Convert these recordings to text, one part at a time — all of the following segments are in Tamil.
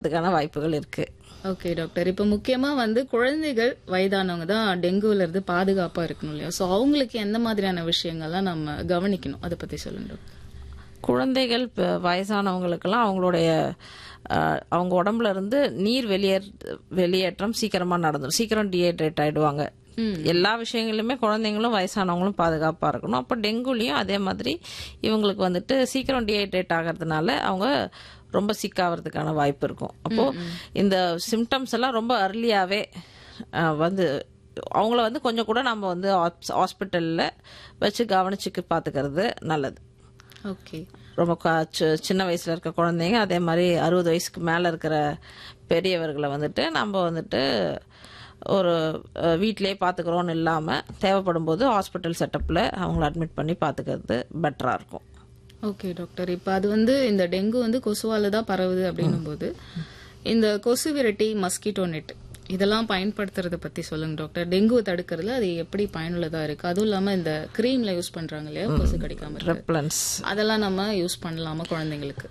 அதுக்கான வாய்ப்புகள் இருக்கு ஓகே டாக்டர் இப்போ முக்கியமா வந்து குழந்தைகள் வயதானவங்க தான் டெங்குல இருந்து பாதுகாப்பா இருக்கணும் இல்லையா ஸோ அவங்களுக்கு எந்த மாதிரியான விஷயங்கள்லாம் நம்ம கவனிக்கணும் அதை பத்தி சொல்லுங்க டாக்டர் குழந்தைகள் ப- வயசானவங்களுக்கெல்லாம் அவங்களுடைய அஹ், அவங்க உடம்புல இருந்து நீர் வெளியே வெளியேற்றம் சீக்கிரமா நடந்துடும் சீக்கிரம் டீஹைட்ரேட் ஆயிடுவாங்க எல்லா விஷயங்களிலுமே குழந்தைங்களும் வயசானவங்களும் பாதுகாப்பா இருக்கணும் அப்போ டெங்குலையும் அதே மாதிரி இவங்களுக்கு வந்துட்டு சீக்கிரம் டீஹைட்ரேட் ஆகிறதுனால அவங்க ரொம்ப சிக்காகிறதுக்கான வாய்ப்பு இருக்கும் அப்போ இந்த சிம்டம்ஸ் எல்லாம் ரொம்ப அர்லியாவே வந்து அவங்கள வந்து கொஞ்சம் கூட நம்ம வந்து ஹாஸ்பிட்டலில் வச்சு கவனிச்சுக்கு பார்த்துக்கிறது நல்லது ஓகே ரொம்ப க- சி- சின்ன வயசுல இருக்க குழந்தைங்க அதே மாதிரி அறுபது வயசுக்கு மேல இருக்கிற பெரியவர்களை வந்துட்டு நம்ம வந்துட்டு ஒரு அஹ், வீட்டிலேயே பார்த்துக்கிறோன்னு இல்லாமல் தேவைப்படும் போது ஹாஸ்பிட்டல் செட்டப்பில் அவங்கள அட்மிட் பண்ணி பார்த்துக்கிறது பெட்டராக இருக்கும் ஓகே டாக்டர் இப்போ அது வந்து இந்த டெங்கு வந்து கொசுவால தான் பரவுது அப்படின்னும் போது இந்த கொசு விரட்டி மஸ்கிட்டோ நெட் இதெல்லாம் பயன்படுத்துறத பத்தி சொல்லுங்க டாக்டர் டெங்குவை தடுக்கிறதுல அது எப்படி பயனுள்ளதா இருக்கு அதுவும் இல்லாம இந்த கிரீம்ல யூஸ் பண்றாங்க இல்லையா கொசு கடிக்காம இருக்க. ரெப்லன்ஸ் அதெல்லாம் நம்ம யூஸ் பண்ணலாமா குழந்தைங்களுக்கு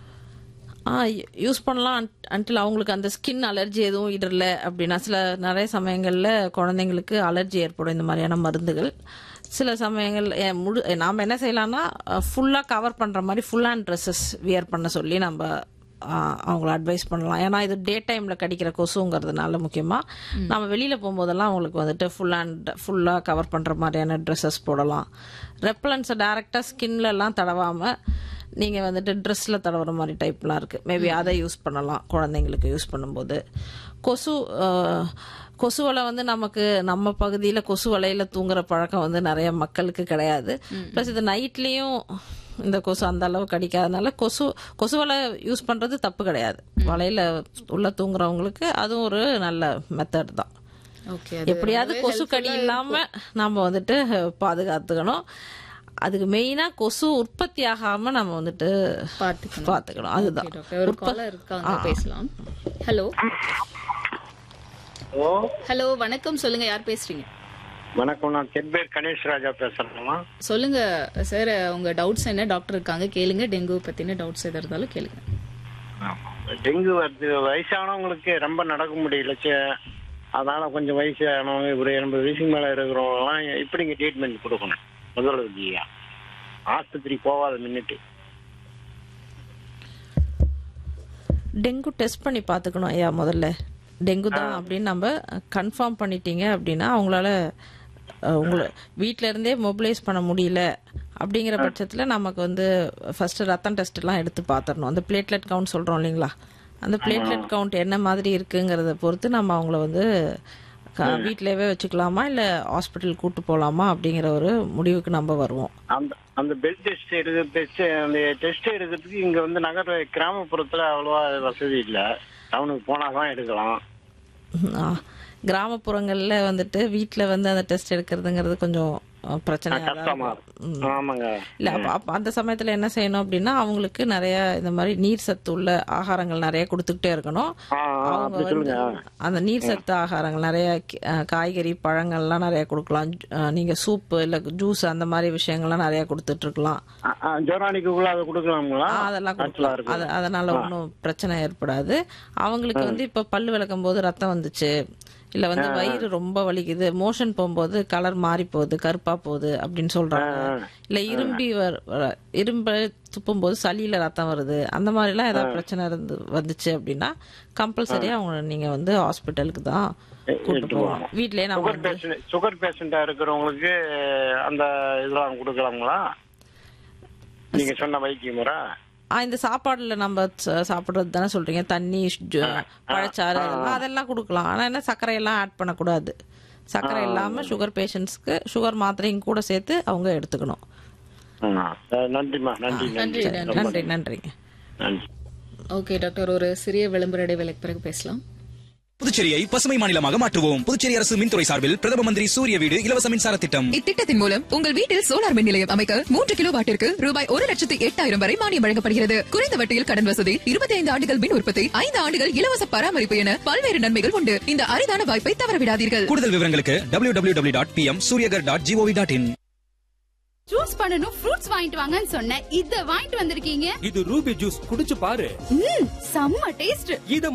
ஆ யூஸ் பண்ணலாம் அன்டில் அவங்களுக்கு அந்த ஸ்கின் அலர்ஜி எதுவும் இடல அப்படின்னா சில நிறைய சமயங்களில் குழந்தைங்களுக்கு அலர்ஜி ஏற்படும் இந்த மாதிரியான மருந்துகள் சில சமயங்கள் ஏ, முழு நாம் என்ன செய்யலாம்னா ஃபுல்லாக கவர் பண்ணுற மாதிரி ஃபுல் ஹேண்ட் ட்ரெஸ்ஸஸ் வியர் பண்ண சொல்லி நம்ம ஆ, அவங்கள அட்வைஸ் பண்ணலாம் ஏன்னா இது டே டைமில் கடிக்கிற கொசுங்கிறதுனால முக்கியமாக நம்ம வெளியில் போகும்போதெல்லாம் அவங்களுக்கு வந்துட்டு ஃபுல் ஹேண்ட் ஃபுல்லாக கவர் பண்ணுற மாதிரியான ட்ரெஸ்ஸஸ் போடலாம் ரெப்பலன்ஸை டேரெக்டாக ஸ்கின்லலாம் தடவாமல் நீங்கள் வந்துட்டு ட்ரெஸ்ஸில் தடவுற மாதிரி டைப்லாம் இருக்குது மேபி அதை யூஸ் பண்ணலாம் குழந்தைங்களுக்கு யூஸ் பண்ணும்போது கொசு அஹ், கொசு வலை வந்து நமக்கு நம்ம பகுதியில் கொசு வலையில் தூங்குற பழக்கம் வந்து நிறைய மக்களுக்கு கிடையாது ப்ளஸ் இது நைட்லேயும் இந்த கொசு அந்த அளவு கடிக்காதனால கொசு கொசு வலை யூஸ் பண்ணுறது தப்பு கிடையாது வலையில் உள்ள தூங்குறவங்களுக்கு அதுவும் ஒரு நல்ல மெத்தட் தான் ஓகே எப்படியாவது கொசு கடி இல்லாம நாம வந்துட்டு பாதுகாத்துக்கணும் அதுக்கு மெயினா கொசு உற்பத்தி ஆகாம நம்ம வந்துட்டு பார்த்துக்கணும் பாத்துக்கணும் அதுதான் ஓகே டாக்டர் ஒரு காலர் இருக்காங்க பேசலாம் ஹலோ ஓ ஹலோ வணக்கம் சொல்லுங்க யார் பேசுறீங்க வணக்கம் நான் தென்பேர் கணேஷ் ராஜா பேசுறேன்மா சொல்லுங்க சார் உங்க டவுட்ஸ் என்ன டாக்டர் இருக்காங்க கேளுங்க டெங்கு பத்தின டவுட்ஸ் எது இருந்தாலும் கேளுங்க டெங்கு வருது வயசானவங்களுக்கு ரொம்ப நடக்க முடியல சே- அதனால கொஞ்சம் வயசானவங்க ஒரு எண்பது வயசுக்கு மேல இருக்கிறவங்கலாம் எப்படிங்க ட்ரீட்மெண்ட் கொடுக்கணும் முதலுதவியா ஆஸ்பத்திரி போகாத மின்னுட்டு டெங்கு டெஸ்ட் பண்ணி பாத்துக்கணும் ஐயா முதல்ல டெங்கு தான் அப்படின்னு நம்ம கன்ஃபார்ம் பண்ணிட்டீங்க அப்படின்னா அவங்களால அஹ், உங்களை வீட்ல இருந்தே மொபிலைஸ் பண்ண முடியல அப்படிங்கிற பட்சத்துல நமக்கு வந்து ஃபர்ஸ்ட் ரத்தம் டெஸ்ட் எல்லாம் எடுத்து பார்த்துடணும் அந்த பிளேட்லெட் கவுண்ட் சொல்றோம் இல்லைங்களா அந்த பிளேட்லெட் கவுண்ட் என்ன மாதிரி இருக்குங்கிறத பொறுத்து நம்ம அவங்கள வந்து க- வீட்டிலேயே வச்சுக்கலாமா இல்ல ஹாஸ்பிட்டல் கூட்டு போலாமா அப்படிங்கிற ஒரு முடிவுக்கு நம்ம வருவோம் அந்த அந்த பெல் டெஸ்ட் எடுக்க டெஸ்ட் அந்த டெஸ்ட் எடுக்கிறதுக்கு இங்க வந்து நகர் கிராமப்புறத்துல அவ்வளவா வசதி இல்ல டவுனுக்கு போனாதான் எடுக்கலாம் ஆ, கிராமப்புறங்கள்ல வந்துட்டு வீட்ல வந்து அந்த டெஸ்ட் எடுக்கிறதுங்கிறது கொஞ்சம் அஹ், பிரச்சனையா தான் கஷ்டமா இருக்கும். இருக்கும். ஆமாங்க இல்ல அப்ப அப்ப அந்த சமயத்துல என்ன செய்யணும் அப்படின்னா அவங்களுக்கு நிறைய இந்த மாதிரி நீர் சத்து உள்ள ஆகாரங்கள் நிறைய கொடுத்துக்கிட்டே இருக்கணும் ஆ, ஆ, அவங்க அப்படி வந்து சொல்லுங்க அந்த நீர் சத்து ஆகாரங்கள் நிறைய கி- அஹ், காய்கறி பழங்கள்லாம் நிறைய கொடுக்கலாம் ஜு- அஹ், நீங்க சூப்பு இல்ல ஜூஸ் அந்த மாதிரி விஷயங்கள்லாம் நிறைய கொடுத்துட்டு இருக்கலாம் ஜோரானிக்குள்ள அதை கொடுக்கலாங்களா ஆ, அதெல்லாம் காய்ச்சலா கொடுக்கலாம் இருக்கு அது- அதனால ஒன்றும் பிரச்சனை ஏற்படாது அவங்களுக்கு வந்து இப்ப பல்லு விளக்கும் போது ரத்தம் வந்துச்சு இல்ல வந்து வயிறு ரொம்ப வலிக்குது மோஷன் போகும்போது கலர் மாறி போகுது கருப்பா போகுது அப்படின்னு சொல்றாங்க இல்ல இரும்பி வர- வர- இரும்ப துப்பும் போது சளியில ரத்தம் வருது அந்த மாதிரி எல்லாம் ஏதாவது பிரச்சனை இருந்து வந்துச்சு அப்படின்னா கம்பல்சரியா அவங்க நீங்க வந்து ஹாஸ்பிட்டலுக்கு தான் கூட்டு போகணும் வீட்லயே நம்ம சுகர் பேஷண்ட் சுகர் பேஷண்டா இருக்கிறவங்களுக்கு அந்த இதெல்லாம் கொடுக்கலாங்களா நீங்க சொன்ன வைத்திய முறை ஆ, இந்த சாப்பாடுல நம்ம ச- சாப்பிடுறது தானே சொல்றீங்க தண்ணி ஜு- பழச்சாறு அதெல்லாம் அதெல்லாம் கொடுக்கலாம் ஆனா என்ன சர்க்கரை எல்லாம் ஆட் பண்ணக்கூடாது சர்க்கரை இல்லாம சுகர் பேஷண்ட்ஸ்க்கு சுகர் மாத்திரையும் கூட சேர்த்து அவங்க எடுத்துக்கணும் ஆ, நன்றிம்மா நன்றி நன்றி நன்றி நன்றிங்க நன்றி ஓகே டாக்டர் ஒரு சிறிய விளம்பர இடைவேளைக்கு பிறகு பேசலாம் புதுச்சேரியை பசுமை மாநிலமாக மாற்றுவோம் புதுச்சேரி அரசு மின்துறை சார்பில் பிரதம மந்திரி சூரிய வீடு இலவச மின்சார திட்டம் இத்திட்டத்தின் மூலம் உங்கள் வீட்டில் சோலார் மின் நிலையம் அமைக்க மூன்று கிலோ வாட்டிற்கு ரூபாய் ஒரு லட்சத்து எட்டாயிரம் வரை மானியம் வழங்கப்படுகிறது குறைந்த வட்டியில் கடன் வசதி இருபத்தி ஐந்து ஆண்டுகள் மின் உற்பத்தி ஐந்து ஆண்டுகள் இலவச பராமரிப்பு என பல்வேறு நன்மைகள் உண்டு இந்த அரிதான வாய்ப்பை தவறவிடாதீர்கள் கூடுதல் விவரங்களுக்கு www.pm dot dot GOV dot in juice பண்ணனும் ஃப்ரூட்ஸ் வாங்கிட்டு வாங்கன்னு சொன்னேன் இத வாங்கிட்டு வந்திருக்கீங்க இது ரூபி ஜூஸ் குடிச்சு பாரு ம் செம்ம டேஸ்ட் இத